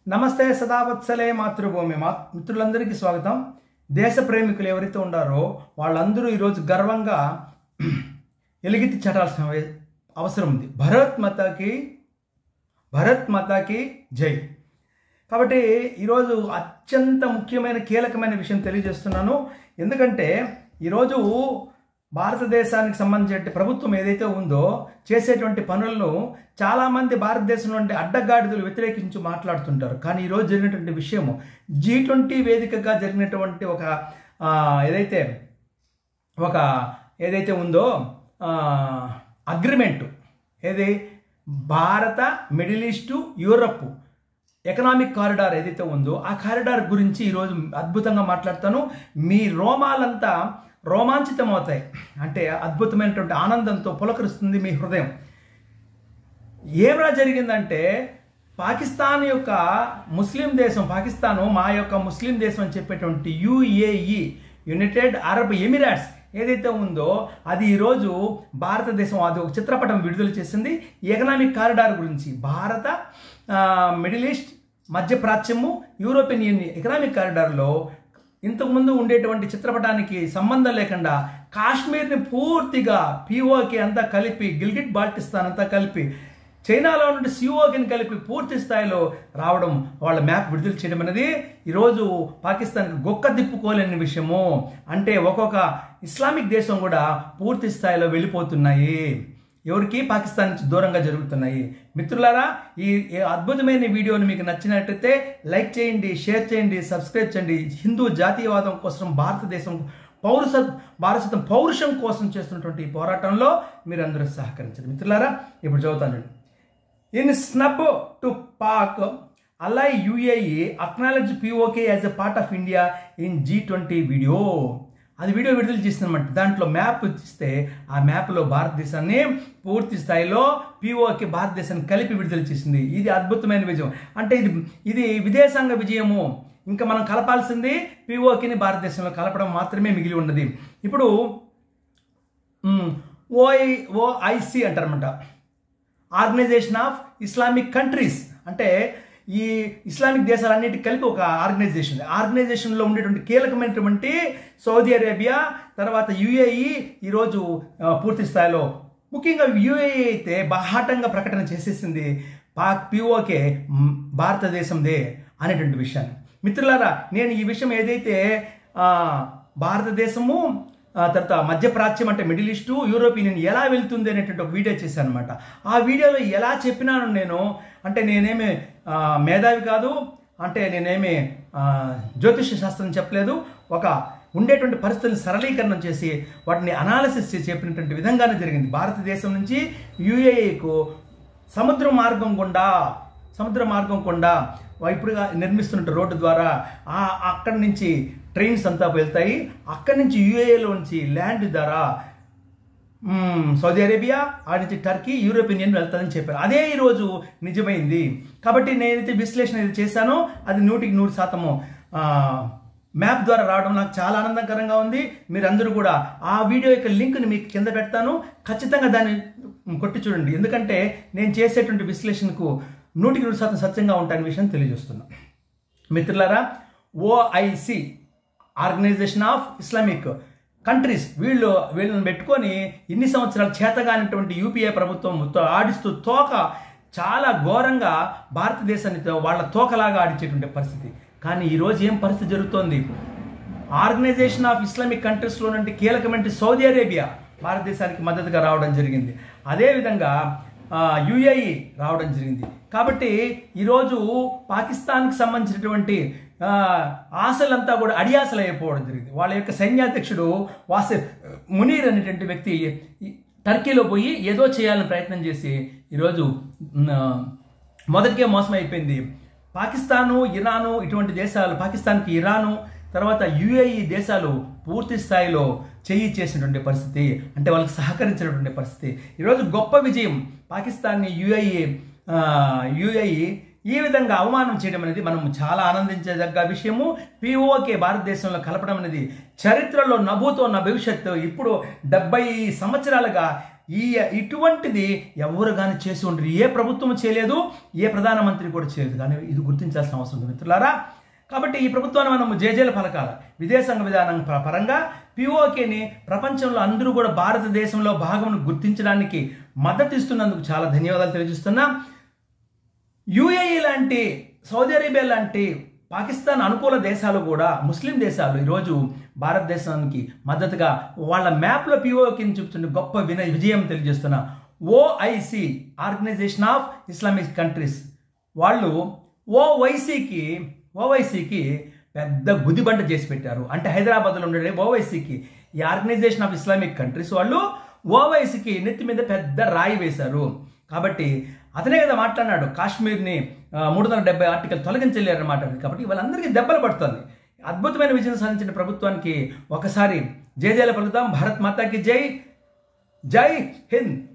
నమస్తే సదావత్సలే మాతృభూమి మా మిత్రులందరికీ స్వాగతం దేశ ప్రేమికులు ఎవరైతే ఉన్నారో వాళ్ళందరూ ఈరోజు గర్వంగా ఎలుగెత్తి చటాల్సిన అవ- అవసరం ఉంది భరత్ మాతాకి భరత్ మాతాకి జై కాబట్టి ఈరోజు అత్యంత ముఖ్యమైన కీలకమైన విషయం తెలియజేస్తున్నాను ఎందుకంటే ఈరోజు భారతదేశానికి సంబంధించిన ప్రభుత్వం ఏదైతే ఉందో చేసేటువంటి పనులను చాలామంది భారతదేశం నుండి అడ్డగాడిదలు వ్యతిరేకించి మాట్లాడుతుంటారు కానీ ఈరోజు జరిగినటువంటి విషయము జీ ట్వంటీ వేదికగా జరిగినటువంటి ఒక ఆ, ఏదైతే ఒక ఏదైతే ఉందో అగ్రిమెంట్ ఏది భారత middle east Europe economic corridor ఏదైతే ఉందో ఆ కారిడార్ గురించి ఈరోజు అద్భుతంగా మాట్లాడతాను మీ రోమాలంతా రోమాంచితం అవుతాయి అంటే అద్భుతమైనటువంటి ఆనందంతో పులకరిస్తుంది మీ హృదయం ఏమరా జరిగిందంటే పాకిస్తాన్ యొక్క ముస్లిం దేశం పాకిస్తాను మా యొక్క ముస్లిం దేశం అని చెప్పేటువంటి యుఏఈ యునైటెడ్ అరబ్ ఎమిరేట్స్ ఏదైతే ఉందో అది ఈరోజు భారతదేశం అది ఒక చిత్రపటం విడుదల చేసింది ఎకనామిక్ కారిడార్ గురించి భారత ఆ, మిడిల్ ఈస్ట్ మధ్యప్రాచ్యము యూరోపియన్ యూనియన్ ఎకనామిక్ కారిడార్లో ఇంతకుముందు ఉండేటువంటి చిత్రపటానికి సంబంధం లేకుండా కాశ్మీర్ని పూర్తిగా పీఓకి అంతా కలిపి గిల్గిట్ బాల్టిస్తాన్ అంతా కలిపి చైనాలో నుండి సిఓకిని కలిపి పూర్తి స్థాయిలో రావడం వాళ్ళ మ్యాప్ విడుదల చేయడం అనేది ఈరోజు పాకిస్తాన్కి గొక్క తిప్పుకోలేని విషయము అంటే ఒక్కొక్క ఇస్లామిక్ దేశం కూడా పూర్తి స్థాయిలో వెళ్ళిపోతున్నాయి ఎవరికి పాకిస్తాన్ నుంచి దూరంగా జరుగుతున్నాయి మిత్రులారా ఈ ఈ అద్భుతమైన వీడియోని మీకు నచ్చినట్లయితే లైక్ చేయండి షేర్ చేయండి సబ్స్క్రైబ్ చేయండి హిందూ జాతీయవాదం కోసం భారతదేశం పౌరుష భారతదేశం పౌరుషం కోసం చేస్తున్నటువంటి ఈ పోరాటంలో మీరందరూ సహకరించండి మిత్రులారా ఇప్పుడు చదువుతాను చూడండి. In snub to Pak, ally UAE acknowledged POK as a part of India in G20 video. అది వీడియో విడుదల చేసిందన్నమాట దాంట్లో మ్యాప్ ఇస్తే ఆ మ్యాప్లో భారతదేశాన్ని పూర్తి స్థాయిలో పిఓకి భారతదేశాన్ని కలిపి విడుదల చేసింది ఇది అద్భుతమైన విజయం అంటే ఇది ఇది విదేశాంగ విజయము ఇంకా మనం కలపాల్సింది పిఓకిని భారతదేశంలో కలపడం మాత్రమే మిగిలి ఉన్నది ఇప్పుడు ఓఐ ఓఐసి అంటారన్నమాట ఆర్గనైజేషన్ ఆఫ్ ఇస్లామిక్ కంట్రీస్ అంటే ఈ ఇస్లామిక్ దేశాలన్నిటికి కలిపి ఒక ఆర్గనైజేషన్ ఆర్గనైజేషన్లో ఉండేటువంటి కీలకమైనటువంటి సౌదీ అరేబియా తర్వాత యుఏఈ ఈరోజు ఆ, పూర్తి స్థాయిలో ముఖ్యంగా యుఏఈ అయితే బాహాటంగా ప్రకటన చేసేసింది పాక్ పిఓకే మ్, భారతదేశందే అనేటువంటి విషయాన్ని మిత్రులారా నేను ఈ విషయం ఏదైతే ఆ, భారతదేశము ఆ తర్వాత మధ్యప్రాచ్యం అంటే మిడిల్ ఈస్టు యూరోపియన్ యూనియన్ ఎలా వెళ్తుంది అనేటువంటి ఒక వీడియో చేశాను అనమాట ఆ వీడియోలో ఎలా చెప్పినాను నేను అంటే నేనేమి ఆ, మేధావి కాదు అంటే నేనేమి ఆ, జ్యోతిష శాస్త్రం చెప్పలేదు ఒక ఉండేటువంటి పరిస్థితులను సరళీకరణం చేసి వాటిని అనాలిసిస్ చేసి చెప్పినటువంటి విధంగానే జరిగింది భారతదేశం నుంచి యుఏఈకు సముద్ర మార్గం గుండా సముద్ర మార్గం గుండా ఇప్పుడుగా నిర్మిస్తున్న రోడ్డు ద్వారా ఆ అక్కడి నుంచి ట్రైన్స్ అంతా వెళ్తాయి అక్కడి నుంచి యుఏఏలో నుంచి ల్యాండ్ ద్వారా మ్మ్, సౌదీ అరేబియా ఆ నుంచి టర్కీ యూరోపియన్ యూనియన్ వెళ్తాదని చెప్పారు అదే ఈరోజు నిజమైంది కాబట్టి నేనైతే విశ్లేషణ ఇది చేశానో అది నూటికి నూరు శాతము ఆ, మ్యాప్ ద్వారా రావడం నాకు చాలా ఆనందకరంగా ఉంది మీరందరూ కూడా ఆ వీడియో యొక్క లింక్ని మీకు కింద పెడతాను ఖచ్చితంగా దాన్ని కొట్టి చూడండి ఎందుకంటే నేను చేసేటువంటి విశ్లేషణకు నూటికి నూరు శాతం సత్యంగా ఉంటాయని విషయం తెలియజేస్తున్నా మిత్రులారా OIC organisation of Islamic countries వీళ్ళు వీళ్ళని పెట్టుకొని ఇన్ని సంవత్సరాలు చేతగానటువంటి యూపీఏ ప్రభుత్వం తో- ఆడిస్తూ తోక చాలా ఘోరంగా భారతదేశాన్ని తో- వాళ్ళ తోకలాగా ఆడించేటువంటి పరిస్థితి కానీ ఈరోజు ఏం పరిస్థితి జరుగుతోంది ఆర్గనైజేషన్ ఆఫ్ ఇస్లామిక్ కంట్రీస్లో నుండి కీలకమైన సౌదీ అరేబియా భారతదేశానికి మద్దతుగా రావడం జరిగింది అదేవిధంగా యుఏఈ రావడం జరిగింది కాబట్టి ఈరోజు పాకిస్తాన్కి సంబంధించినటువంటి ఆ, ఆశలంతా కూడా అడియాసలు అయిపోవడం జరిగింది వాళ్ళ యొక్క సైన్యాధ్యక్షుడు వాసే మునీర్ అనేటువంటి వ్యక్తి ఈ టర్కీలో పోయి ఏదో చేయాలని ప్రయత్నం చేసి ఈరోజు మ్, మొదటికే మోసం అయిపోయింది పాకిస్తాను ఇరాను ఇటువంటి దేశాలు పాకిస్తాన్కి ఇరాను తర్వాత యుఏఈ దేశాలు పూర్తి స్థాయిలో చెయ్యి చేసినటువంటి పరిస్థితి అంటే వాళ్ళకి సహకరించినటువంటి పరిస్థితి ఈరోజు గొప్ప విజయం పాకిస్తాన్ని యుఏఈ యుఏఈ ఈ విధంగా అవమానం చేయడం అనేది మనం చాలా ఆనందించదగ్గ విషయము పిఓకే భారతదేశంలో కలపడం అనేది చరిత్రలో నభూతో నా భవిష్యత్తు ఇప్పుడు డెబ్బై సంవత్సరాలుగా ఈ ఇటువంటిది ఎవరు కానీ చేసి ఉండరు ఏ ప్రభుత్వం చేయలేదు ఏ ప్రధానమంత్రి కూడా చేయలేదు కానీ ఇది గుర్తించాల్సిన అవసరం ఉంది మిత్రులారా కాబట్టి ఈ ప్రభుత్వాన్ని మనం జేజేల పలకాల విదేశాంగ విధానం ప- పరంగా పిఓకేని ప్రపంచంలో అందరూ కూడా భారతదేశంలో భాగంను గుర్తించడానికి మద్దతు ఇస్తున్నందుకు చాలా ధన్యవాదాలు తెలియజేస్తున్నా యుఏఈ లాంటి సౌదీ అరేబియా లాంటి పాకిస్తాన్ అనుకూల దేశాలు కూడా ముస్లిం దేశాలు ఈరోజు భారతదేశానికి మద్దతుగా వాళ్ళ మ్యాప్లో పిఓకిని చూపుతున్న గొప్ప విన విజయం తెలియజేస్తున్న OIC organisation of Islamic countries వాళ్ళు ఓవైసీకి ఓవైసీకి పెద్ద గుదిబండ చేసి పెట్టారు అంటే హైదరాబాద్లో ఉండే ఓవైసీకి ఈ ఆర్గనైజేషన్ ఆఫ్ ఇస్లామిక్ కంట్రీస్ వాళ్ళు ఓవైసీకి నెత్తి మీద పెద్ద రాయి వేశారు కాబట్టి అతనే కదా మాట్లాడినాడు కాశ్మీర్ని ఆ, మూడు వందల డెబ్బై ఆర్టికల్ తొలగించలేరన్నమాట కాబట్టి వాళ్ళందరికీ దెబ్బలు పడుతుంది అద్భుతమైన విజయం సాధించిన ప్రభుత్వానికి ఒకసారి జై జైల పలుకుతాం భారత్ మాతాకి జై జై హింద్